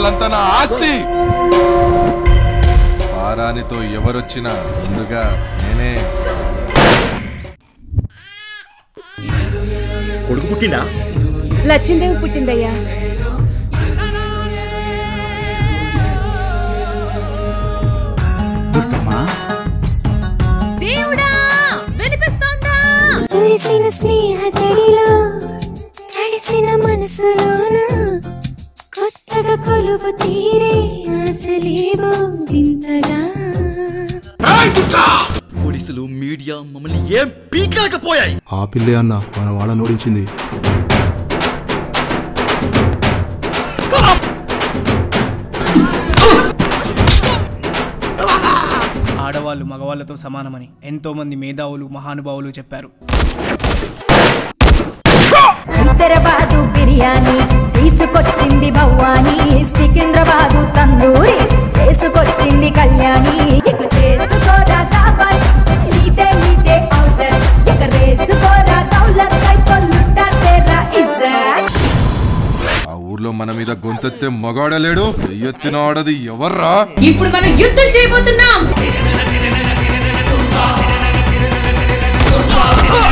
వాళ్ళంతా నా ఆస్తి వారానితో ఎవరొచ్చినా ముందుగా నేనే కొడుకు పుట్టిందా లచ్చిందేవి పుట్టిందయ్యా దేవుడా వినిపిస్తోందా కురిసిన స్నేహ జడిలో తడిసిన మనసులోన కొత్తగా కొలువు తీరే ఆశలేవో వింతగా పోలీసులు మీడియా మమ్మల్ని ఏం పీకలేకపోయాయి ఆ పిల్లే అన్న మన వాళ్ళని ఓడించింది ఆడవాళ్ళు మగవాళ్ళతో సమానమని ఎంతో మంది మేధావులు మహానుభావులు చెప్పారు హైదరాబాదు బిర్యానీ తీసుకొచ్చింది భవానీ సికింద్రాబాదు తందూరి చేసుకొచ్చింది కళ్యాణి ఇక చేసుకోరా కావాలి నీతే నీతే అవుటర్ ఇక రేసుకోరా దౌలత్ కైతో లుట్టా తేరా ఇజ్జత్ ఆ ఊర్లో మన మీద గొంతెత్తే మగాడలేడు ఎత్తిన ఆడది ఎవర్రా ఇప్పుడు మనం యుద్ధం చేయబోతున్నాం